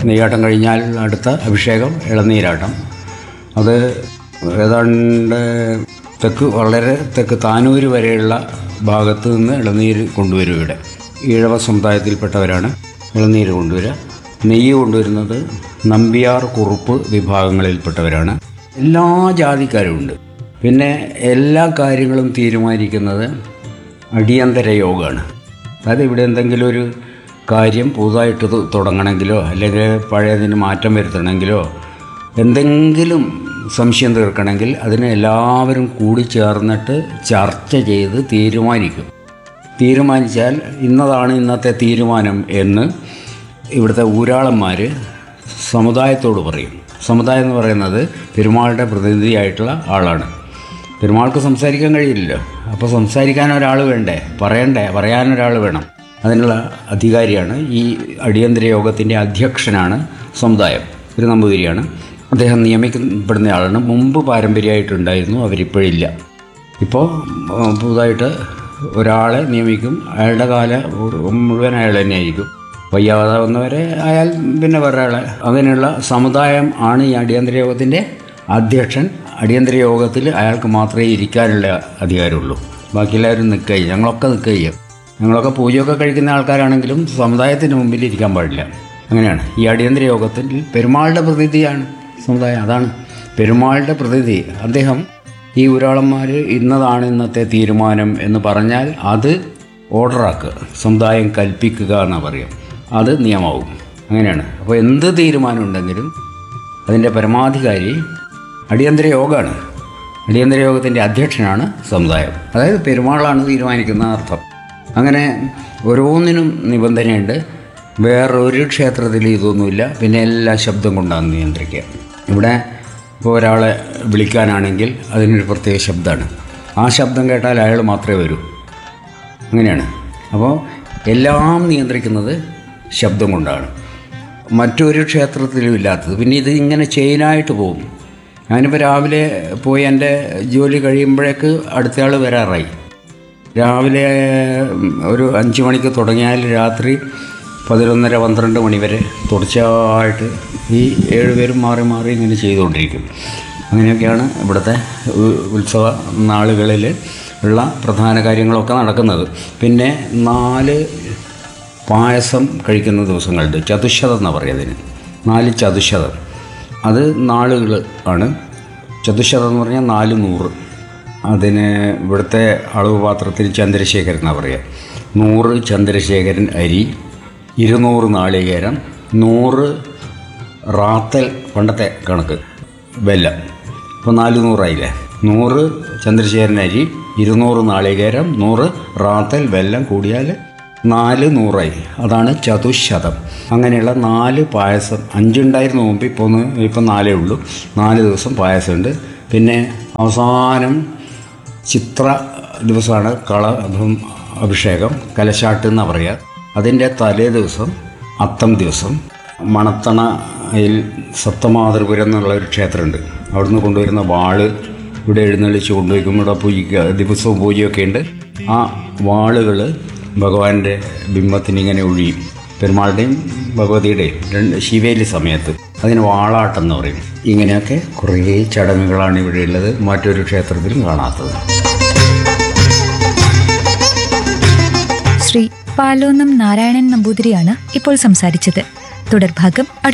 നെയ്യാട്ടം കഴിഞ്ഞാൽ അടുത്ത അഭിഷേകം ഇളനീരാട്ടം അത് ഏതാണ്ട് തെക്ക് വളരെ തെക്ക് താനൂര് വരെയുള്ള ഭാഗത്ത് നിന്ന് ഇളനീര് കൊണ്ടുവരും ഇവിടെ ഈഴവ സമുദായത്തിൽപ്പെട്ടവരാണ് ഇളനീര് കൊണ്ടുവരിക നെയ്യ് കൊണ്ടുവരുന്നത് നമ്പ്യാർ കുറുപ്പ് വിഭാഗങ്ങളിൽപ്പെട്ടവരാണ് എല്ലാ ജാതിക്കാരും ഉണ്ട് പിന്നെ എല്ലാ കാര്യങ്ങളും തീരുമാനിക്കുന്നത് അടിയന്തര യോഗമാണ് അതായത് ഇവിടെ എന്തെങ്കിലും ഒരു കാര്യം പുതുതായിട്ട് തു- തുടങ്ങണമെങ്കിലോ അല്ലെങ്കിൽ പഴയതിന് മാറ്റം വരുത്തണമെങ്കിലോ എന്തെങ്കിലും സംശയം തീർക്കണമെങ്കിൽ അതിന് എല്ലാവരും കൂടി ചേർന്നിട്ട് ചർച്ച ചെയ്ത് തീരുമാനിക്കും തീരുമാനിച്ചാൽ ഇന്നതാണ് ഇന്നത്തെ തീരുമാനം എന്ന് ഇവിടുത്തെ ഊരാളന്മാർ സമുദായത്തോട് പറയും സമുദായം എന്ന് പറയുന്നത് പെരുമാളുടെ പ്രതിനിധിയായിട്ടുള്ള ആളാണ് പെരുമാൾക്ക് സംസാരിക്കാൻ കഴിയില്ലല്ലോ അപ്പോൾ സംസാരിക്കാൻ ഒരാൾ വേണ്ടേ പറയണ്ടേ പറയാനൊരാൾ വേണം അതിനുള്ള അധികാരിയാണ് ഈ അടിയന്തര യോഗത്തിൻ്റെ അധ്യക്ഷനാണ് സമുദായം ഒരു നമ്പൂതിരിയാണ് അദ്ദേഹം നിയമിക്കപ്പെടുന്ന ആളാണ് മുമ്പ് പാരമ്പര്യമായിട്ടുണ്ടായിരുന്നു അവരിപ്പോഴില്ല ഇപ്പോൾ ആ, പുതുതായിട്ട് ഒരാളെ നിയമിക്കും അയാളുടെ കാല മുഴുവൻ അയാൾ തന്നെയായിരിക്കും വയ്യാതെ വന്നവരെ അയാൾ പിന്നെ വേറെ ആളെ അങ്ങനെയുള്ള സമുദായം ആണ് ഈ അടിയന്തര യോഗത്തിൻ്റെ അധ്യക്ഷൻ അടിയന്തര യോഗത്തിൽ അയാൾക്ക് മാത്രമേ ഇരിക്കാനുള്ള അധികാരമുള്ളൂ ബാക്കി എല്ലാവരും നിൽക്കുക ഞങ്ങളൊക്കെ നിൽക്കുക ചെയ്യും ഞങ്ങളൊക്കെ പൂജയൊക്കെ കഴിക്കുന്ന ആൾക്കാരാണെങ്കിലും സമുദായത്തിന് മുമ്പിൽ ഇരിക്കാൻ പാടില്ല അങ്ങനെയാണ് ഈ അടിയന്തര യോഗത്തിൽ പെരുമാളുടെ പ്രതിനിധിയാണ് സമുദായം അതാണ് പെരുമാളുടെ പ്രതിനിധി അദ്ദേഹം ഈ ഊരാളന്മാർ ഇന്നതാണ് ഇന്നത്തെ തീരുമാനം എന്ന് പറഞ്ഞാൽ അത് ഓർഡറാക്കുക സമുദായം കൽപ്പിക്കുക എന്നാണ് പറയുക അത് നിയമമാവും അങ്ങനെയാണ് അപ്പോൾ എന്ത് തീരുമാനം ഉണ്ടെങ്കിലും അതിൻ്റെ പരമാധികാരി അടിയന്തര യോഗമാണ് അടിയന്തര യോഗത്തിൻ്റെ അധ്യക്ഷനാണ് സമുദായം അതായത് പെരുമാളാണ് തീരുമാനിക്കുന്ന അർത്ഥം അങ്ങനെ ഓരോന്നിനും നിബന്ധനയുണ്ട് വേറൊരു ക്ഷേത്രത്തിൽ ഇതൊന്നുമില്ല പിന്നെ എല്ലാ ശബ്ദം കൊണ്ടാണ് നിയന്ത്രിക്കുക ഇവിടെ ഇപ്പോൾ ഒരാളെ വിളിക്കാനാണെങ്കിൽ അതിനൊരു പ്രത്യേക ശബ്ദമാണ് ആ ശബ്ദം കേട്ടാൽ അയാൾ മാത്രമേ വരൂ അങ്ങനെയാണ് അപ്പോൾ എല്ലാം നിയന്ത്രിക്കുന്നത് ശബ്ദം കൊണ്ടാണ് മറ്റൊരു ക്ഷേത്രത്തിലും ഇല്ലാത്തത് പിന്നെ ഇത് ഇങ്ങനെ ചെയിനായിട്ട് പോകും ഞാനിപ്പോൾ രാവിലെ പോയി എൻ്റെ ജോലി കഴിയുമ്പോഴേക്ക് അടുത്തയാൾ വരാറായി രാവിലെ ഉം, ഒരു അഞ്ച് മണിക്ക് തുടങ്ങിയാൽ രാത്രി പതിനൊന്നര പന്ത്രണ്ട് മണി വരെ തുടർച്ചയായിട്ട് ഈ ഏഴുപേരും മാറി മാറി ഇങ്ങനെ ചെയ്തുകൊണ്ടിരിക്കും അങ്ങനെയൊക്കെയാണ് ഇവിടുത്തെ ഉ- ഉത്സവ നാളുകളിൽ ഉള്ള പ്രധാന കാര്യങ്ങളൊക്കെ നടക്കുന്നത് പിന്നെ നാല് പായസം കഴിക്കുന്ന ദിവസങ്ങളുണ്ട് ചതുശതം എന്നാണ് പറയുക അതിന് നാല് ചതുശതം അത് നാളുകൾ ആണ് ചതുശതം എന്ന് പറഞ്ഞാൽ നാല് നൂറ് അതിന് ഇവിടുത്തെ അളവ് പാത്രത്തിൽ ചന്ദ്രശേഖരൻ എന്നാണ് പറയുക നൂറ് ചന്ദ്രശേഖരൻ അരി ഇരുന്നൂറ് നാളികേരം നൂറ് റാത്തൽ പണ്ടത്തെ കണക്ക് വെല്ലം ഇപ്പോൾ നാല് നൂറായില്ലേ നൂറ് ചന്ദ്രശേഖരൻ അരി ഇരുന്നൂറ് നാളികേരം നൂറ് റാത്തൽ വെല്ലം കൂടിയാൽ നാല് നൂറായി അതാണ് ചതുശതം അങ്ങനെയുള്ള നാല് പായസം അഞ്ചുണ്ടായിരുന്നു മുമ്പ് ഇപ്പോൾ ഒന്ന് ഇപ്പം നാലേ ഉള്ളൂ നാല് ദിവസം പായസമുണ്ട് പിന്നെ അവസാനം ചിത്ര ദിവസമാണ് കള അഭം- അഭിഷേകം കലശാട്ട് എന്നാണ് പറയുക അതിൻ്റെ തലേ ദിവസം അത്തം ദിവസം മണത്തണയിൽ സപ്തമാതൃപുരം എന്നുള്ള ഒരു ക്ഷേത്രമുണ്ട് അവിടുന്ന് കൊണ്ടുവരുന്ന വാള് ഇവിടെ എഴുന്നള്ളിച്ച് കൊണ്ടുപോയിക്കും ഇവിടെ പൂജിക്കുക ദിവസവും പൂജയൊക്കെ ഉണ്ട് ആ വാളുകൾ ഭഗവാന്റെ ബിംബത്തിന് ഇങ്ങനെ ഒഴിയും പെരുമാളുടെയും ഭഗവതിയുടെയും രണ്ട് ശിവേലി സമയത്ത് അതിന് വാളാട്ടം എന്ന് പറയും ഇങ്ങനെയൊക്കെ കുറേ ചടങ്ങുകളാണ് ഇവിടെ ഉള്ളത് മറ്റൊരു ക്ഷേത്രത്തിലും കാണാത്തത് ശ്രീ പാലോന്നം നാരായണൻ നമ്പൂതിരിയാണ് ഇപ്പോൾ സംസാരിച്ചത് തുടർഭാഗം അടുത്ത